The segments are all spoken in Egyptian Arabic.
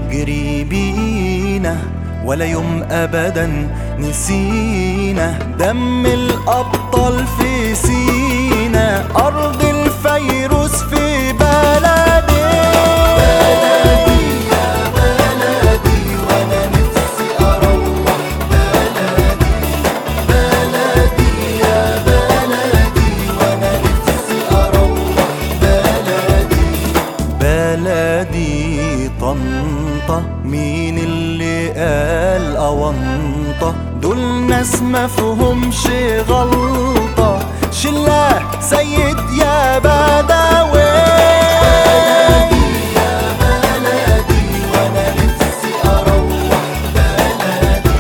بيجري بينا ولا يوم ابدا نسينا دم الابطال في سينا ارض الفيروس في بلدي بلدي يا بلدي وانا نفسي اروح بلدي بلدي يا بلدي وانا نفسي اروح بلدي بلدي طنطا مين اللي قال أونطة دول ناس مفهومش غلطة شلاه سيد يا بدوي بلدي يا بلدي وانا نفسي اروح بلدي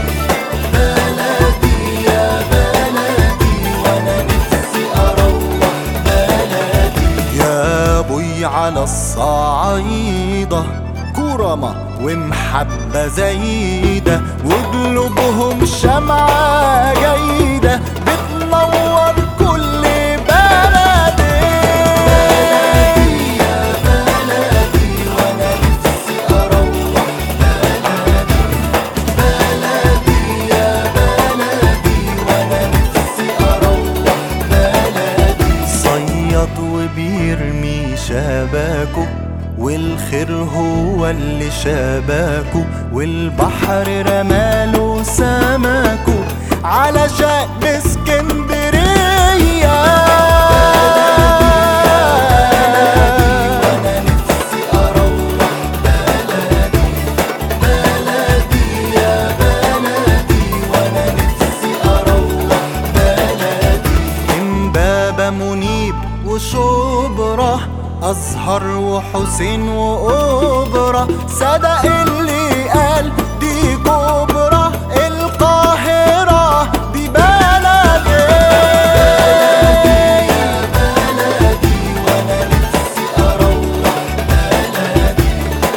بلدي يا بلدي وانا نفسي اروح بلدي يا بوي على الصعيدة كرمة ومحبة زايدة وقلوبهم شمعة جيدة بتنور كل بلدي يا بلدي وانا نفسي اروح بلدي بلدي يا بلدي وانا نفسي اروح بلدي صياد وبيرمي شباكه والخير هو اللي شباكه والبحر رماله سمكه على شق اسكندرية وانا نفسي اروح بلدي بلدي يا بلدي وانا نفسي اروح بلدي امبابة منيب وشبرا أزهر وحسين وأوبرا صدق اللي قال دي كبرى القاهرة دي بلدي يا بلدي وأنا نفسي أروح بلدي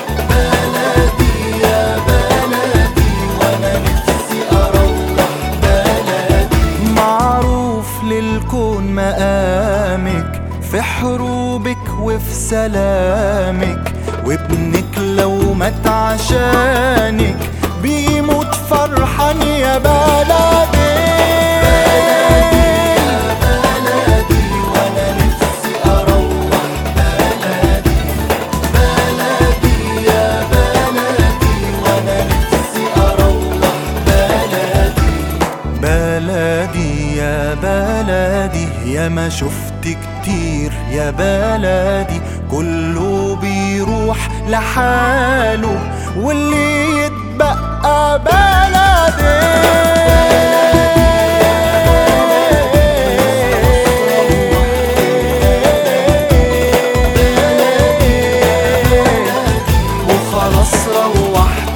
بلدي يا بلدي وأنا نفسي أروح بلدي معروف للكون مقامك في حروبك وفي سلامك وابنك لو مات عشانك بيموت فرحان يا بلدي بلدي وانا نفسي اروح بلدي بلدي يا بلدي وانا نفسي اروح بلدي بلدي يا بلدي يا ما شفت كتير يا بلدي كله بيروح لحاله واللي يتبقى بلدي وخلاص روحت